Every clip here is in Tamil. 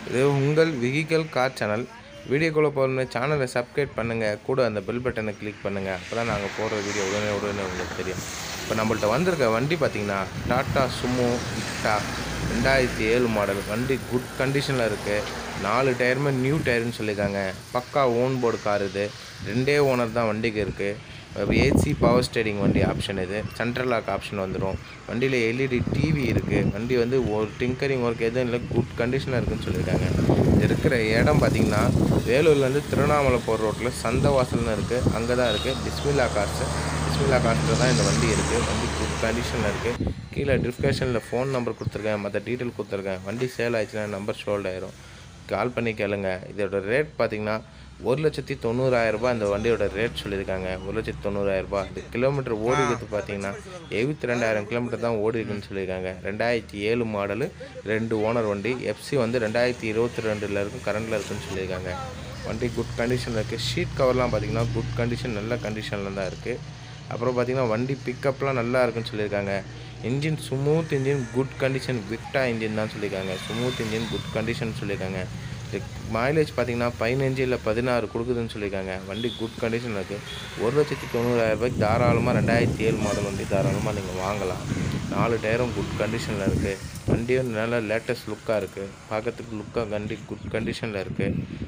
இது உங்கள் வெஹிக்கல் கார் சேனல் வீடியோக்குள்ளே போகணுன்னு சேனலை சப்ஸ்கிரைப் பண்ணுங்கள் கூட அந்த பெல் பட்டனை கிளிக் பண்ணுங்கள் அப்போ தான் நாங்கள் போடுற வீடியோ உடனே உடனே உங்களுக்கு தெரியும் இப்போ நம்மள்ட்ட வந்திருக்க வண்டி பார்த்தீங்கன்னா டாட்டா சுமோ இக்டா ரெண்டாயிரத்தி ஏழு மாடல் வண்டி குட் கண்டிஷனில் இருக்குது நாலு டயருமே நியூ டயர்னு சொல்லியிருக்காங்க பக்கா ஓன் போர்டு கார் இது ரெண்டே ஓனர் தான் வண்டிக்கு இருக்குது ஏசி பவர் ஸ்டேரிங் வண்டி ஆப்ஷன் இது சென்ட்ரல் லாக் ஆப்ஷன் வந்துடும் வண்டியில் எல்இடி டிவி இருக்குது வண்டி வந்து ஒரு டிங்கரிங் ஒர்க் எதுவும் இல்லை குட் கண்டிஷனில் இருக்குன்னு சொல்லியிருக்காங்க இது இருக்கிற இடம் பார்த்திங்கன்னா வேலூர்லேருந்து திருவண்ணாமலை போகிற ரோட்டில் சந்தவாசல்னு இருக்குது அங்கே தான் இருக்குது பிஸ்மில்லா கார்ஸ் பிஸ்மில்லா கார்ஸில் தான் இந்த வண்டி இருக்குது வண்டி குட் கண்டிஷனில் இருக்குது கீழே டிஸ்கிரிப்ஷனில் ஃபோன் நம்பர் கொடுத்துருக்கேன் மற்ற டீட்டெயில் கொடுத்துருக்கேன் வண்டி சேல் ஆயிடுச்சுன்னா நம்பர் ஷோல்ட் ஆயிரும் கால் பண்ணி கேளுங்க இதோட ரேட் பார்த்தீங்கன்னா ஒரு லட்சத்தி தொண்ணூறாயிரரூபா இந்த வண்டியோட ரேட் சொல்லியிருக்காங்க ஒரு லட்சத்தி தொண்ணூறாயிரரூபா இது கிலோமீட்டர் ஓடி இருக்கிறது பார்த்தீங்கன்னா எழுபத்தி ரெண்டாயிரம் கிலோமீட்டர் தான் ஓடி இருக்குன்னு சொல்லியிருக்காங்க ரெண்டாயிரத்தி ஏழு மாடலு ரெண்டு ஓனர் வண்டி எஃப்சி வந்து ரெண்டாயிரத்தி இருபத்தி ரெண்டில் இருக்கும் கரண்டில் இருக்குன்னு சொல்லியிருக்காங்க வண்டி குட் கண்டிஷனில் இருக்குது ஷீட் கவர்லாம் பார்த்தீங்கன்னா குட் கண்டிஷன் நல்ல கண்டிஷனில் தான் இருக்குது அப்புறம் பார்த்தீங்கன்னா வண்டி பிக்கப்லாம் நல்லா இருக்குன்னு சொல்லியிருக்காங்க engine smooth engine good condition விக்டா இன்ஜின் தான் சொல்லியிருக்காங்க ஸ்மூத் இன்ஜின் குட் கண்டிஷன் சொல்லியிருக்காங்க மைலேஜ் பார்த்தீங்கன்னா பதினஞ்சு இல்லை பதினாறு கொடுக்குதுன்னு சொல்லியிருக்காங்க வண்டி குட் கண்டிஷனில் இருக்குது ஒரு லட்சத்தி தொண்ணூறாயிரம் ரூபாய்க்கு தாராளமாக ரெண்டாயிரத்தி ஏழு மாடல் வண்டி தாராளமாக நீங்கள் வாங்கலாம் நாலு டயரும் குட் கண்டிஷனில் இருக்குது வண்டியும் நல்ல லேட்டஸ்ட் லுக்காக இருக்குது பார்க்கறதுக்கு லுக்காக வண்டி குட் கண்டிஷனில் இருக்குது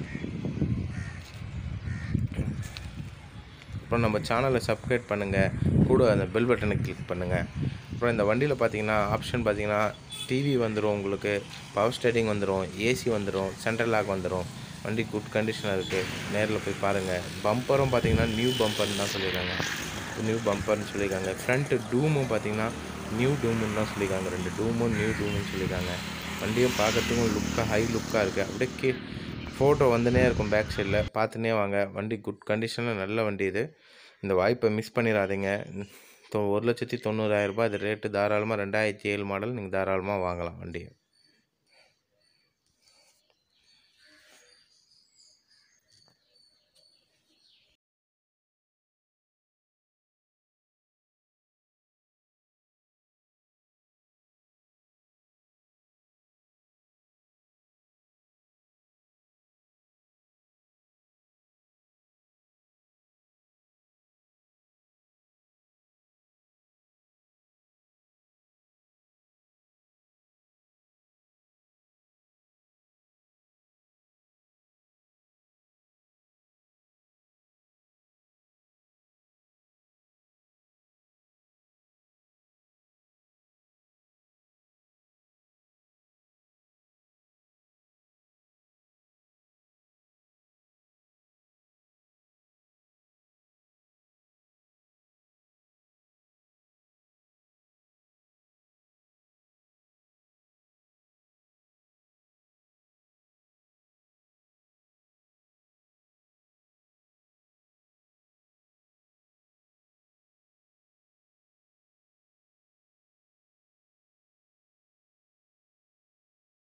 அப்புறம் நம்ம சேனலை சப்ஸ்கிரைப் பண்ணுங்கள் கூட அந்த பெல் பட்டனை கிளிக் பண்ணுங்கள் அப்புறம் இந்த வண்டியில் பார்த்தீங்கன்னா ஆப்ஷன் பார்த்தீங்கன்னா டிவி வந்துடும் உங்களுக்கு பவர் ஸ்டேரிங் வந்துடும் ஏசி வந்துடும் சென்ட்ரல் லாக் வந்துடும் வண்டி குட் கண்டிஷனாக இருக்குது நேரில் போய் பாருங்கள் பம்பரும் பார்த்தீங்கன்னா நியூ பம்பர்னு தான் சொல்லியிருக்காங்க நியூ பம்பர்னு சொல்லியிருக்காங்க ஃப்ரண்ட்டு டூமும் பார்த்தீங்கன்னா நியூ டூமுன்னு தான் சொல்லியிருக்காங்க ரெண்டு டூமும் நியூ டூமுன்னு சொல்லியிருக்காங்க வண்டியும் பார்க்கறதுக்கும் லுக்காக ஹை லுக்காக இருக்குது அப்படியே கே ஃபோட்டோ வந்துனே இருக்கும் பேக் சைடில் பார்த்துனே வாங்க வண்டி குட் கண்டிஷனில் நல்ல வண்டி இது இந்த வாய்ப்பை மிஸ் பண்ணிடாதீங்க தொ ஒரு லட்சத்தி தொண்ணூறாயிரரூபா இது ரேட்டு தாராளமாக ரெண்டாயிரத்தி ஏழு மாடல் நீங்கள் தாராளமாக வாங்கலாம் வண்டியை